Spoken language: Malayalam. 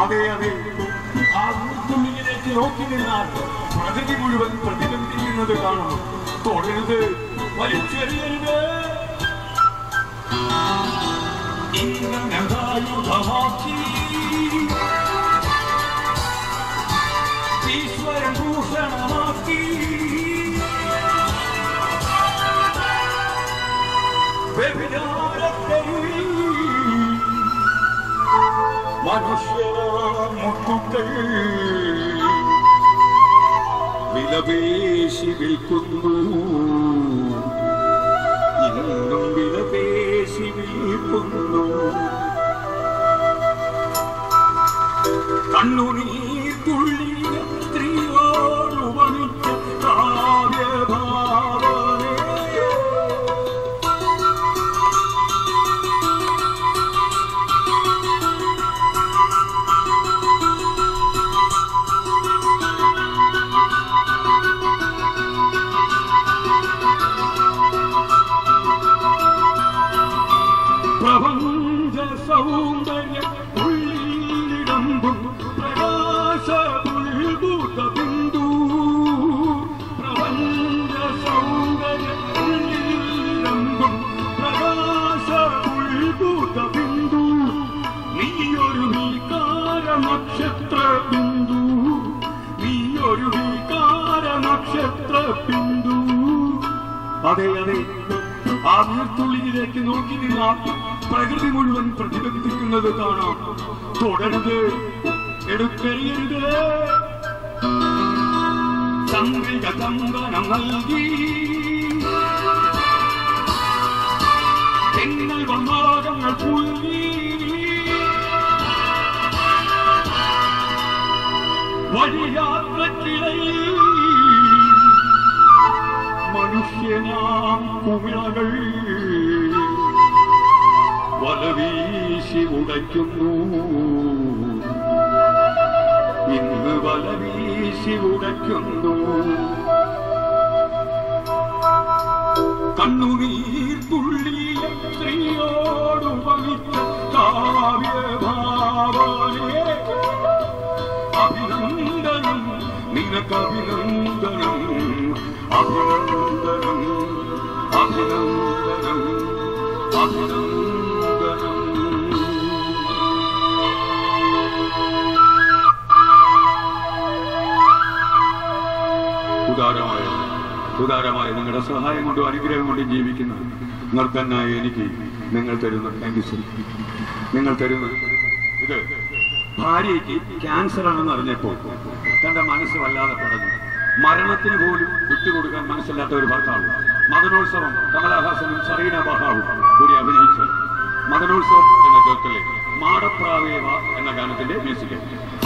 അതെ അതെ ആ തുള്ളിയിലേക്ക് നോക്കി നിന്നാൽ പ്രകൃതി മുഴുവൻ പ്രതിബന്ധിക്കുന്നത് കാണും തൊടരുത് വലിച്ചെറിയരുത് ഇന്ദ്രനദായുധമാക്കി ഈശ്വരൻ ഭൂഷണമാക്കി വ്യഭിചാരത്തെരുവിൽ മനുഷ്യ മുക്കുകൾ വിലപേശി വിൽക്കുന്നു ഇന്നും വിലപേശി വിൽക്കുന്നു കണ്ണുനീർ തുള്ളി സ്ത്രീയോടുപമിച്ച കാവ്യഭാവനേ പ്രപഞ്ച സൗന്ദര്യ ഉള്ളിലിടമ്പും പ്രകാശ പുൽഭൂത ബിന്ദു പ്രപഞ്ച സൗന്ദര്യ ഉള്ളിലിടമ്പും പ്രകാശ പുൽഭൂത ബിന്ദു നീയൊരു വികാര നക്ഷത്ര ബിന്ദു നീയൊരു വികാര നക്ഷത്ര ബിന്ദു അതെ അതെ ആ നീർത്തുള്ളിയിലേക്ക് നോക്കി നിന്നാൽ പ്രകൃതി മുഴുവൻ പ്രതിബന്ധിക്കുന്നത് കാണാം തുടരുത് എടുത്തെറിയരുത് ചന്ദ്രിക ചന്ദനം നൽകി തെന്നൽ വന്നാകങ്ങൾ പുൽകി വഴിയാത്രക്കിടയിൽ മനുഷ്യനാം കുമിളകൾ വലവീശി ഉടയ്ക്കുന്നു ഇന്ന് വലവീശി ഉടയ്ക്കുന്നു കണ്ണുനീർ തുള്ളിയ സ്ത്രീയോടു വഹിച്ച കാവ്യഭാവനേ അഭിനന്ദനം നിനക്ക് അഭിനന്ദനം അഭിനന്ദനം അഭിനന്ദനം അഭിനന്ദനം ഉദാരമായ ഉദാരമായ നിങ്ങളുടെ സഹായം കൊണ്ടും അനുഗ്രഹം കൊണ്ടും ജീവിക്കുന്ന നിർത്തനായ എനിക്ക് നിങ്ങൾ തരുന്ന താങ്ക് യു സർ നിങ്ങൾ തരുന്ന ഇത് ഭാര്യയ്ക്ക് ക്യാൻസർ ആണെന്ന് അറിഞ്ഞപ്പോൾ തന്റെ മനസ്സ് വല്ലാതെ പടഞ്ഞു മരണത്തിന് പോലും വിട്ടുകൊടുക്കാൻ മനസ്സില്ലാത്ത ഒരു ഭർത്താവ് മദനോത്സവം കമലഹാസനും സറീന ബഹാവും കൂടി അഭിനയിച്ച മദനോത്സവം എന്ന കേട്ടിലെ മാടപ്രാവേവ എന്ന ഗാനത്തിന്റെ മ്യൂസിക്